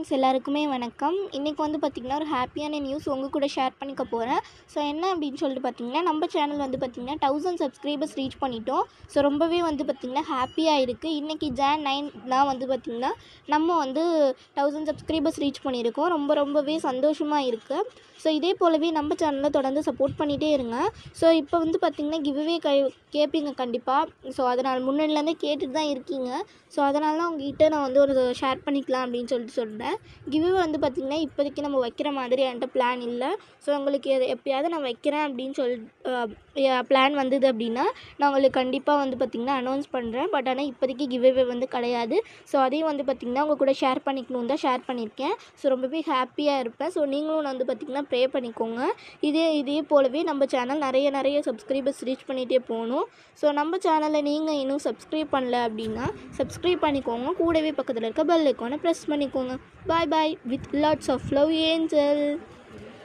friends எல்லாருக்குமே வணக்கம் இன்றைக்கி வந்து பார்த்திங்கன்னா ஒரு ஹாப்பியான நியூஸ் உங்கள் கூட ஷேர் பண்ணிக்க போகிறேன் ஸோ என்ன அப்படின்னு சொல்லிட்டு பார்த்தீங்கன்னா நம்ம சேனல் வந்து பார்த்திங்கன்னா தௌசண்ட் சப்ஸ்கிரைபர்ஸ் ரீச் பண்ணிட்டோம் ஸோ ரொம்பவே வந்து பார்த்திங்கன்னா ஹாப்பியாக இருக்குது இன்றைக்கி ஜான் நைன் தான் வந்து பார்த்திங்கன்னா நம்ம வந்து தௌசண்ட் சப்ஸ்கிரைபர்ஸ் ரீச் பண்ணியிருக்கோம் ரொம்ப ரொம்பவே சந்தோஷமாக இருக்குது ஸோ இதே போலவே நம்ம சேனலில் தொடர்ந்து சப்போர்ட் பண்ணிகிட்டே இருங்க ஸோ இப்போ வந்து பார்த்திங்கன்னா கிவ்வே கை கேட்பீங்க கண்டிப்பாக ஸோ அதனால் முன்னாடிலேருந்தே கேட்டுட்டு தான் இருக்கீங்க ஸோ அதனால தான் உங்ககிட்ட நான் வந்து ஒரு ஷேர் பண்ணிக்கலாம் அப்படின்னு சொல்லிட்டு சொல்கிறேன் கிவ்வே வந்து பார்த்திங்கன்னா இப்போதைக்கு நம்ம வைக்கிற மாதிரி என்கிட்ட பிளான் இல்லை ஸோ உங்களுக்கு எது எப்பயாவது நான் வைக்கிறேன் அப்படின்னு சொல் பிளான் வந்தது அப்படின்னா நான் உங்களுக்கு கண்டிப்பாக வந்து பார்த்திங்கன்னா அனௌன்ஸ் பண்ணுறேன் பட் ஆனால் இப்போதைக்கு கிவ்வே வந்து கிடையாது ஸோ அதையும் வந்து பார்த்திங்கன்னா உங்கள் கூட ஷேர் பண்ணிக்கணும் தான் ஷேர் பண்ணியிருக்கேன் ஸோ ரொம்பவே ஹாப்பியாக இருப்பேன் ஸோ நீங்களும் வந்து பார்த்திங்கன்னா ப்ரே பண்ணிக்கோங்க இதே இதே போலவே நம்ம சேனல் நிறைய நிறைய சப்ஸ்கிரைபர்ஸ் ரீச் பண்ணிகிட்டே போகணும் ஸோ நம்ம சேனலை நீங்கள் இன்னும் சப்ஸ்கிரைப் பண்ணல அப்படின்னா சப்ஸ்கிரைப் பண்ணிக்கோங்க கூடவே பக்கத்தில் இருக்க பெல் ஐக்கானை ப்ரெஸ் பண்ணிக்கோங்க bye bye with lots of love angel